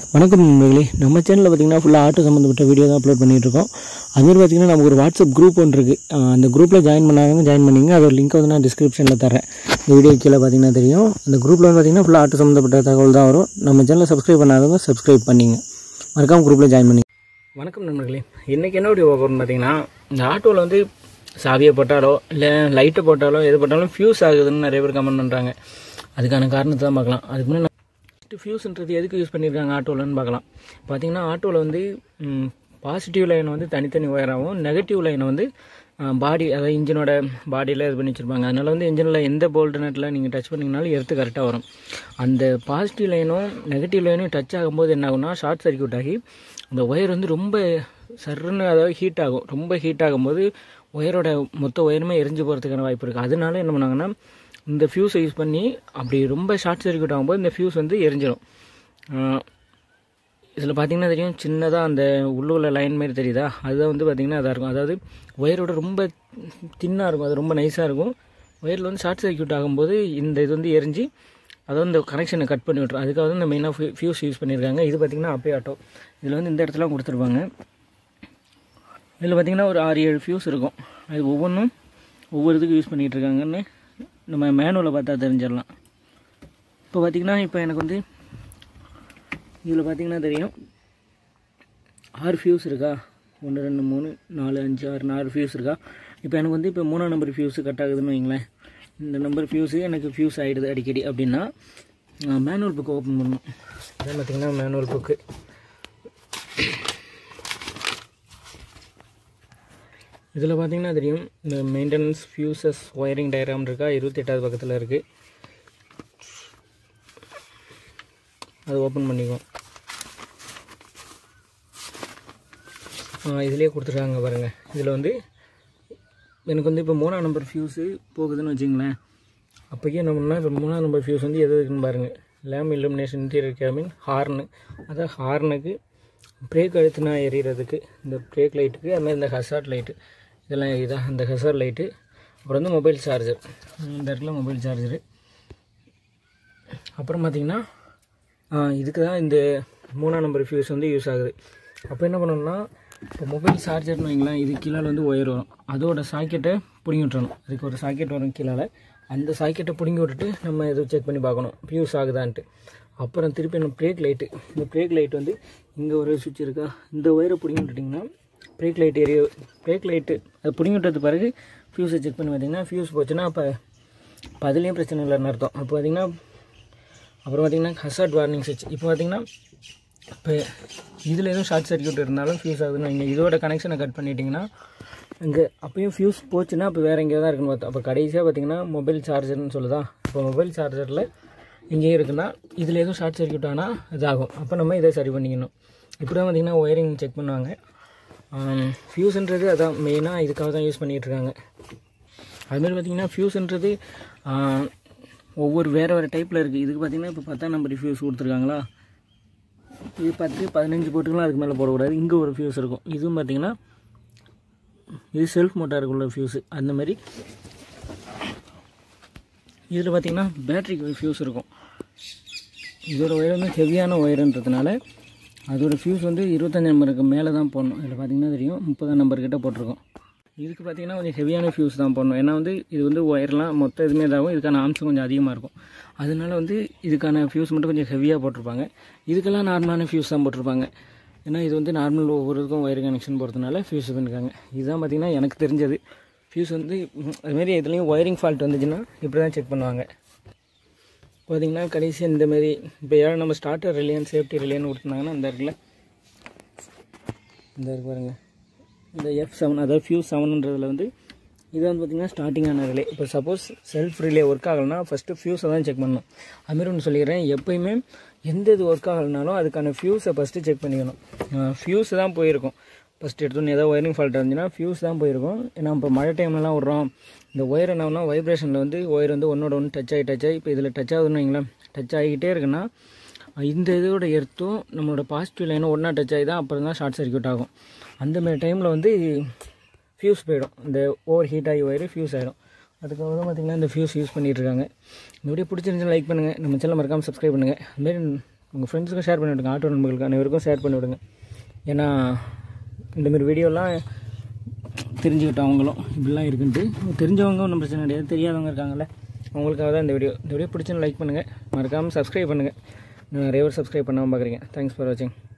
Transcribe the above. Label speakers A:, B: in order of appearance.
A: வணக்கம் நண்பர்களே நம்ம சேனலில் பார்த்தீங்கன்னா ஃபுல்லாக ஆட்டோ சம்மந்தப்பட்ட வீடியோ தான் அப்லோட் பண்ணிட்டு இருக்கோம் அதுமாதிரி பார்த்தீங்கன்னா நமக்கு ஒரு வாட்ஸ்அப் குரூப் ஒன்று இருக்குது அந்த குரூப்பில் ஜாயின் பண்ணாதவங்க ஜாயின் பண்ணிங்க அதோட லிங்க் வந்து நான் டிஸ்கிரிப்ஷனில் தரேன் இந்த வீடியோ கீழே பார்த்தீங்கன்னா தெரியும் அந்த குரூப்பில் வந்து பார்த்தீங்கன்னா ஃபுல்லாக ஆட்டோ சம்மந்தப்பட்ட தகவல் தான் வரும் நம்ம சேனலை சப்ஸ்கிரைப் பண்ணாதவங்க சப்ஸ்கிரைப் பண்ணிங்க மறக்காம குரூப்பில் ஜாயின் பண்ணி வணக்கம் நண்பர்களே இன்றைக்கி என்ன வீடியோ பார்க்கணும்னு பார்த்தீங்கன்னா இந்த ஆட்டோவில் வந்து சாவியை போட்டாலோ இல்லை லைட்டை போட்டாலோ எது போட்டாலும் ஃபியூஸ் ஆகுதுன்னு நிறைய பேர் கமெண்ட் பண்ணுறாங்க அதுக்கான காரணத்தை தான் பார்க்கலாம் அதுக்கு முன்னாடி ஃபஸ்ட்டு ஃபியூஸ்ன்றது எதுக்கு யூஸ் பண்ணியிருக்காங்க ஆட்டோவில்னு பார்க்கலாம் பார்த்தீங்கன்னா ஆட்டோவில் வந்து பாசிட்டிவ் லைன் வந்து தனித்தனி ஒயராகவும் நெகட்டிவ் லைனை வந்து பாடி அதாவது இன்ஜினோட பாடியில் இது பண்ணி வச்சுருப்பாங்க அதனால் வந்து இன்ஜினில் எந்த போல்ட் நட்டில் நீங்கள் டச் பண்ணிங்கனாலும் எர்த்து கரெக்டாக வரும் அந்த பாசிட்டிவ் லைனும் நெகட்டிவ் லைனும் டச் ஆகும்போது என்ன ஆகும்னா ஷார்ட் சர்க்யூட் ஆகி அந்த ஒயர் வந்து ரொம்ப சர்ன்னு அதாவது ஹீட் ஆகும் ரொம்ப ஹீட் ஆகும்போது ஒயரோட மொத்த ஒயருமே எரிஞ்சு போகிறதுக்கான வாய்ப்பு இருக்குது அதனால என்ன பண்ணாங்கன்னா இந்த ஃபியூஸை யூஸ் பண்ணி அப்படி ரொம்ப ஷார்ட் சர்க்யூட் ஆகும்போது இந்த ஃபியூஸ் வந்து எரிஞ்சிடும் இதில் பார்த்தீங்கன்னா தெரியும் சின்னதாக அந்த உள்ளுள்ள லைன் மாதிரி தெரியுதா அதுதான் வந்து பார்த்திங்கன்னா அதாக இருக்கும் அதாவது ஒயரோட ரொம்ப தின்னாக இருக்கும் அது ரொம்ப நைஸாக இருக்கும் ஒயரில் வந்து ஷார்ட் சர்க்யூட் ஆகும்போது இந்த இது வந்து எரிஞ்சு அதை வந்து இந்த கனெக்ஷனை கட் பண்ணி விட்ரும் அதுக்காக வந்து இந்த மெயினாக ஃபியூஸ் யூஸ் பண்ணியிருக்காங்க இது பார்த்திங்கன்னா அப்பே ஆட்டோ இதில் வந்து இந்த இடத்துல கொடுத்துருப்பாங்க இதில் பார்த்திங்கன்னா ஒரு ஆறு ஏழு ஃபியூஸ் இருக்கும் அது ஒவ்வொன்றும் ஒவ்வொரு இதுக்கு யூஸ் பண்ணிகிட்டு இருக்காங்கன்னு நம்ம மேனுவலில் பார்த்தா தெரிஞ்சிடலாம் இப்போ பார்த்திங்கன்னா இப்போ எனக்கு வந்து இதில் பார்த்தீங்கன்னா தெரியும் ஆறு ஃபியூஸ் இருக்கா ஒன்று ரெண்டு மூணு நாலு அஞ்சு ஆறு நாலு ஃபியூஸ் இருக்கா இப்போ எனக்கு வந்து இப்போ மூணாம் நம்பர் ஃபியூஸு கட் ஆகுதுன்னு வைங்களேன் இந்த நம்பர் ஃபியூஸு எனக்கு ஃபியூஸ் ஆகிடுது அடிக்கடி அப்படின்னா மேனுவல் புக்கு ஓப்பன் பண்ணணும் அதான் பார்த்திங்கன்னா மேனுவல் புக்கு இதில் பார்த்தீங்கன்னா தெரியும் இந்த மெயின்டெனன்ஸ் ஃபியூசஸ் ஒயரிங் டயக்ராம் இருக்கா இருபத்தெட்டாவது பக்கத்தில் இருக்குது அது ஓப்பன் பண்ணிக்குவோம் இதிலே கொடுத்துருக்காங்க பாருங்கள் இதில் வந்து எனக்கு வந்து இப்போ மூணாம் நம்பர் ஃபியூஸு போகுதுன்னு வச்சுங்களேன் அப்போக்கே என்ன பண்ணால் இப்போ மூணாம் நம்பர் ஃபியூஸ் வந்து எது இருக்குன்னு பாருங்கள் lamp illumination interior cabin horn அதான் ஹார்னுக்கு பிரேக் அழுத்தினா எரியறதுக்கு இந்த பிரேக் லைட்டுக்கு அதுமாதிரி இந்த ஹசார்ட் லைட்டு இதெல்லாம் இதுதான் இந்த ஹசார்ட் லைட்டு அப்புறம் வந்து மொபைல் சார்ஜர் இந்த இடத்துல மொபைல் சார்ஜரு அப்புறம் பார்த்திங்கன்னா இதுக்கு தான் இந்த மூணாம் நம்பர் ஃபியூஸ் வந்து யூஸ் ஆகுது அப்போ என்ன பண்ணணும்னா இப்போ மொபைல் சார்ஜர்னு வைங்களேன் இது கீழே வந்து ஒயர் வரும் அதோட சாக்கெட்டை பிடுங்கி விட்டுறணும் அதுக்கு ஒரு சாக்கெட் வரும் கீழே அந்த சாக்கெட்டை பிடுங்கி விட்டுட்டு நம்ம இது செக் பண்ணி பார்க்கணும் ஃபியூஸ் ஆகுதான்ட்டு அப்புறம் திருப்பி நம்ம பிரேக் லைட்டு இந்த பிரேக் லைட் வந்து இங்கே ஒரு சுவிட்ச் இருக்கா இந்த ஒயரை பிடுங்கி விட்டுட்டிங்கன்னா பிரேக் லைட் எரிய பிரேக் லைட்டு அது பிடுங்கி விட்டது பிறகு ஃபியூஸை செக் பண்ணி பார்த்தீங்கன்னா ஃபியூஸ் போச்சுன்னா அப்போ இப்போ அதுலேயும் பிரச்சனை இல்லைன்னு அர்த்தம் அப்போ பார்த்திங்கன்னா அப்புறம் பார்த்திங்கன்னா ஹசார்ட் வார்னிங் சுவிட்ச் இப்போ பார்த்திங்கன்னா இப்போ இதில் எதுவும் ஷார்ட் சர்க்யூட் இருந்தாலும் ஃபியூஸ் ஆகுதுன்னு நீங்கள் இதோட கனெக்ஷனை கட் பண்ணிட்டீங்கன்னா இங்கே அப்பயும் ஃபியூஸ் போச்சுன்னா இப்போ வேறு எங்கேயோ தான் இருக்குன்னு பார்த்தோம் அப்போ கடைசியாக பார்த்திங்கன்னா மொபைல் சார்ஜர்னு சொல்லுதா இப்போ மொபைல் சார்ஜரில் இங்கேயும் இருக்குன்னா இதில் எதுவும் ஷார்ட் சர்க்யூட் ஆனால் இதாகும் அப்போ நம்ம இதை சரி பண்ணிக்கணும் இப்படி தான் பார்த்திங்கன்னா ஒயரிங் செக் பண்ணுவாங்க ஃபியூஸ்ன்றது அதான் மெயினாக இதுக்காக தான் யூஸ் பண்ணிகிட்ருக்காங்க அதுமாதிரி பார்த்திங்கன்னா ஃபியூஸ்ன்றது ஒவ்வொரு வேறு வேறு டைப்பில் இருக்குது இதுக்கு பார்த்திங்கன்னா இப்போ பத்தாம் நம்பர் ஃபியூஸ் கொடுத்துருக்காங்களா இது பத்து பதினஞ்சு போட்டுக்கலாம் அதுக்கு மேலே போடக்கூடாது இங்கே ஒரு ஃபியூஸ் இருக்கும் இதுவும் பார்த்திங்கன்னா இது செல்ஃப் மோட்டாருக்குள்ள ஃபியூஸு அந்த மாதிரி இதில் பார்த்திங்கன்னா பேட்ரிக்கு ஃபியூஸ் இருக்கும் இதோட ஒயர் வந்து ஹெவியான ஒயருன்றதுனால அதோட ஃபியூஸ் வந்து இருபத்தஞ்சி நம்பருக்கு மேலே தான் போடணும் இதில் பார்த்திங்கன்னா தெரியும் முப்பதாம் நம்பர்கிட்ட போட்டிருக்கோம் இதுக்கு பார்த்திங்கன்னா கொஞ்சம் ஹெவியான ஃபியூஸ் தான் போடணும் ஏன்னா வந்து இது வந்து ஒயர்லாம் மொத்த இதுவுமே இதாகும் இதுக்கான ஆம்சம் கொஞ்சம் அதிகமாக இருக்கும் அதனால வந்து இதுக்கான ஃபியூஸ் மட்டும் கொஞ்சம் ஹெவியாக போட்டிருப்பாங்க இதுக்கெல்லாம் நார்மலான ஃபியூஸ் தான் போட்டிருப்பாங்க ஏன்னா இது வந்து நார்மல் ஒவ்வொருக்கும் ஒயர் கனெக்ஷன் போகிறதுனால ஃபியூஸ் பண்ணியிருக்காங்க இதுதான் பார்த்திங்கன்னா எனக்கு தெரிஞ்சது ஃபியூஸ் வந்து அதுமாரி இதுலேயும் ஒயரிங் ஃபால்ட் வந்துச்சுன்னா இப்படி தான் செக் பண்ணுவாங்க பார்த்திங்கன்னா கடைசி இந்தமாரி இப்போ யாரும் நம்ம ஸ்டார்டர் ரிலையன் சேஃப்டி ரிலையன் கொடுத்துருந்தாங்கன்னா அந்த இடத்துல இந்த இருக்கு பாருங்கள் இந்த எஃப் செவன் அதாவது ஃபியூஸ் செவனுன்றதில் வந்து இது வந்து பார்த்திங்கன்னா ஸ்டார்டிங்கான ரிலே இப்போ சப்போஸ் செல்ஃப் ரிலே ஒர்க் ஆகலைன்னா ஃபஸ்ட்டு ஃபியூஸை தான் செக் பண்ணணும் அதுமாரி ஒன்று சொல்லிக்கிறேன் எப்போயுமே எந்த இது ஒர்க் ஆகலைனாலும் அதுக்கான ஃபியூஸை ஃபஸ்ட்டு செக் பண்ணிக்கணும் ஃபியூஸ் தான் போயிருக்கும் ஃபஸ்ட் எடுத்தோன்னு ஏதாவது ஒயரிங் ஃபால்ட் இருந்துச்சுன்னா ஃபியூஸ் தான் போயிருக்கும் ஏன்னா இப்போ மழை டைம்லலாம் விட்றோம் இந்த ஒயர் என்னன்னா வைப்ரேஷனில் வந்து ஒயர் வந்து ஒன்றோட ஒன்று டச் ஆகி டச் ஆகி இப்போ இதில் டச் ஆகுதுன்னு வைங்களேன் டச் ஆகிக்கிட்டே இருக்குன்னா இந்த இதோட எர்த்தும் நம்மளோட பாசிட்டிவ் லைனும் ஒன்றா டச் ஆகி தான் அப்புறம் தான் ஷார்ட் சர்க்யூட் ஆகும் அந்த மாதிரி டைமில் வந்து ஃபியூஸ் போயிடும் இந்த ஓவர் ஹீட் ஆகி ஒயர் ஃபியூஸ் ஆகிடும் அதுக்காக தான் பார்த்திங்கன்னா இந்த ஃபியூஸ் யூஸ் பண்ணிகிட்டு இருக்காங்க இந்த வீடியோ பிடிச்சிருந்துச்சுன்னா லைக் பண்ணுங்கள் நம்ம சேனல் மறக்காமல் சப்ஸ்கிரைப் பண்ணுங்கள் அதுமாரி உங்கள் ஃப்ரெண்ட்ஸுக்கும் ஷேர் பண்ணி விடுங்க ஆட்டோ நண்பர்களுக்கு அனைவருக்கும் ஷேர் பண்ணி விடுங்க ஏன்னா இந்தமாரி வீடியோலாம் தெரிஞ்சுக்கிட்டோம் அவங்களும் இப்படிலாம் இருக்குன்ட்டு தெரிஞ்சவங்க ஒன்றும் பிரச்சனை கிடையாது தெரியாதவங்க இருக்காங்கல்ல அவங்களுக்காக தான் இந்த வீடியோ இந்த வீடியோ பிடிச்சுன்னு லைக் பண்ணுங்கள் மறக்காமல் சப்ஸ்கிரைப் பண்ணுங்கள் நிறைய பேர் சப்ஸ்கிரைப் பண்ணாமல் பார்க்குறீங்க தேங்க்ஸ் ஃபார் வாட்சிங்